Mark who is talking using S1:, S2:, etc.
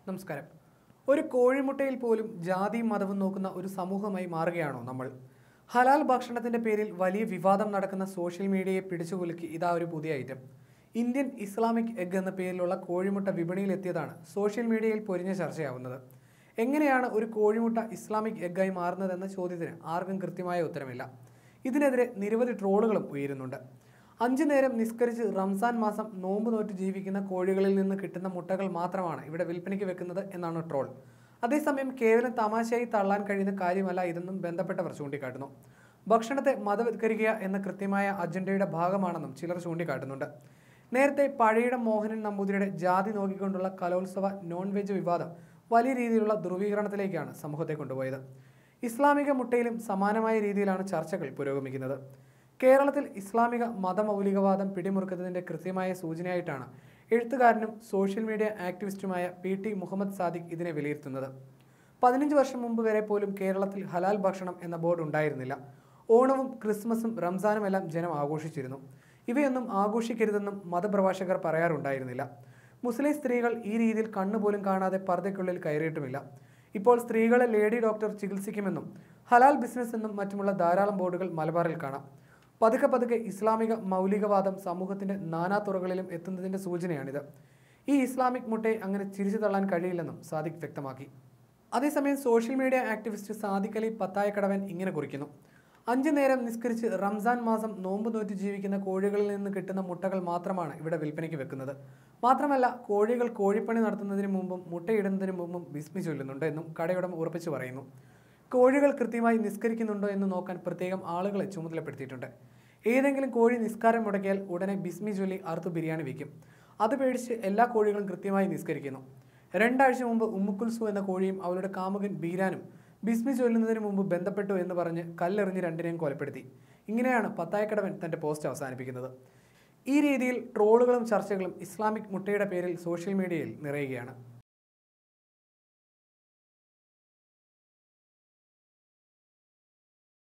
S1: നമസ്കാരം ഒരു കോഴിമുട്ടയിൽ പോലും ജാതിയും മതവും നോക്കുന്ന ഒരു സമൂഹമായി മാറുകയാണോ നമ്മൾ ഹലാൽ ഭക്ഷണത്തിന്റെ പേരിൽ വലിയ വിവാദം നടക്കുന്ന സോഷ്യൽ മീഡിയയെ പിടിച്ചുകുലുക്കി ഇതാ ഒരു പുതിയ ഐറ്റം ഇന്ത്യൻ ഇസ്ലാമിക് എഗ് എന്ന പേരിലുള്ള കോഴിമുട്ട വിപണിയിലെത്തിയതാണ് സോഷ്യൽ മീഡിയയിൽ പൊരിഞ്ഞ ചർച്ചയാവുന്നത് എങ്ങനെയാണ് ഒരു കോഴിമുട്ട ഇസ്ലാമിക് എഗ്ഗായി മാറുന്നതെന്ന ചോദ്യത്തിന് ആർക്കും കൃത്യമായ ഉത്തരമില്ല ഇതിനെതിരെ നിരവധി ട്രോളുകളും ഉയരുന്നുണ്ട് അഞ്ചു നേരം നിസ്കരിച്ച് റംസാൻ മാസം നോമ്പ് നോറ്റ് ജീവിക്കുന്ന കോഴികളിൽ നിന്ന് കിട്ടുന്ന മുട്ടകൾ മാത്രമാണ് ഇവിടെ വിൽപ്പനയ്ക്ക് വെക്കുന്നത് എന്നാണ് ട്രോൾ അതേസമയം കേവലം തമാശയായി തള്ളാൻ കഴിയുന്ന കാര്യമല്ല ഇതെന്നും ബന്ധപ്പെട്ടവർ ചൂണ്ടിക്കാട്ടുന്നു ഭക്ഷണത്തെ മതവത്കരിക്കുക എന്ന കൃത്യമായ അജണ്ടയുടെ ഭാഗമാണെന്നും ചിലർ ചൂണ്ടിക്കാട്ടുന്നുണ്ട് നേരത്തെ പഴയിടം മോഹനൻ നമ്പൂതിരിയുടെ ജാതി നോക്കിക്കൊണ്ടുള്ള കലോത്സവ നോൺ വെജ് വിവാദം വലിയ രീതിയിലുള്ള ധ്രുവീകരണത്തിലേക്കാണ് സമൂഹത്തെ കൊണ്ടുപോയത് ഇസ്ലാമിക മുട്ടയിലും സമാനമായ രീതിയിലാണ് ചർച്ചകൾ പുരോഗമിക്കുന്നത് കേരളത്തിൽ ഇസ്ലാമിക മതമൗലികവാദം പിടിമുറുക്കുന്നതിന്റെ കൃത്യമായ സൂചനയായിട്ടാണ് എഴുത്തുകാരനും സോഷ്യൽ മീഡിയ ആക്ടിവിസ്റ്റുമായ പി ടി മുഹമ്മദ് സാദിഖ് ഇതിനെ വിലയിരുത്തുന്നത് പതിനഞ്ച് വർഷം മുമ്പ് വരെ പോലും കേരളത്തിൽ ഹലാൽ ഭക്ഷണം എന്ന ബോർഡ് ഉണ്ടായിരുന്നില്ല ഓണവും ക്രിസ്മസും റംസാനും എല്ലാം ജനം ആഘോഷിച്ചിരുന്നു ഇവയൊന്നും ആഘോഷിക്കരുതെന്നും മതപ്രഭാഷകർ പറയാറുണ്ടായിരുന്നില്ല മുസ്ലിം സ്ത്രീകൾ ഈ രീതിയിൽ കണ്ണുപോലും കാണാതെ പർദ്ദയ്ക്കുള്ളിൽ കയറിയിട്ടുമില്ല ഇപ്പോൾ സ്ത്രീകളെ ലേഡി ഡോക്ടർ ചികിത്സിക്കുമെന്നും ഹലാൽ ബിസിനസ് എന്നും മറ്റുമുള്ള ധാരാളം ബോർഡുകൾ മലബാറിൽ കാണാം പതുക്കെ പതുക്കെ ഇസ്ലാമിക മൗലികവാദം സമൂഹത്തിന്റെ നാനാ തുറകളിലും എത്തുന്നതിന്റെ സൂചനയാണിത് ഈ ഇസ്ലാമിക് മുട്ടയെ അങ്ങനെ ചിരിച്ചു തള്ളാൻ കഴിയില്ലെന്നും സാദിഖ് വ്യക്തമാക്കി അതേസമയം social media activist Sadiq Ali Pathayakkadavan ഇങ്ങനെ കുറിക്കുന്നു അഞ്ചു നേരം നിസ്കരിച്ച് റംസാൻ മാസം നോമ്പ് നോറ്റ് ജീവിക്കുന്ന കോഴികളിൽ നിന്ന് കിട്ടുന്ന മുട്ടകൾ മാത്രമാണ് ഇവിടെ വിൽപ്പനയ്ക്ക് വെക്കുന്നത് മാത്രമല്ല കോഴികൾ കോഴിപ്പണി നടത്തുന്നതിന് മുമ്പും മുട്ടയിടുന്നതിന് മുമ്പും ബിസ്മി ചൊല്ലുന്നുണ്ട് എന്നും കടയുടമ ഉറപ്പിച്ചു പറയുന്നു കോഴികൾ കൃത്യമായി നിസ്കരിക്കുന്നുണ്ടോ എന്ന് നോക്കാൻ പ്രത്യേകം ആളുകളെ ചുമതലപ്പെടുത്തിയിട്ടുണ്ട് ഏതെങ്കിലും കോഴി നിസ്കാരം മുടക്കിയാൽ ഉടനെ ബിസ്മി ചൊല്ലി അറുത്ത് ബിരിയാണി വയ്ക്കും അത് പേടിച്ച് എല്ലാ കോഴികളും കൃത്യമായി നിസ്കരിക്കുന്നു രണ്ടാഴ്ച മുമ്പ് ഉമ്മുക്കുൽസു എന്ന കോഴിയും അവളുടെ കാമുകൻ ബീരാനും ബിസ്മി ചൊല്ലുന്നതിന് മുമ്പ് ബന്ധപ്പെട്ടു എന്ന് പറഞ്ഞ് കല്ലെറിഞ്ഞ് രണ്ടിനെയും കൊലപ്പെടുത്തി ഇങ്ങനെയാണ് പത്തായക്കടവൻ തന്റെ പോസ്റ്റ് അവസാനിപ്പിക്കുന്നത് ഈ രീതിയിൽ ട്രോളുകളും ചർച്ചകളും ഇസ്ലാമിക് മുട്ടയുടെ പേരിൽ സോഷ്യൽ മീഡിയയിൽ നിറയുകയാണ്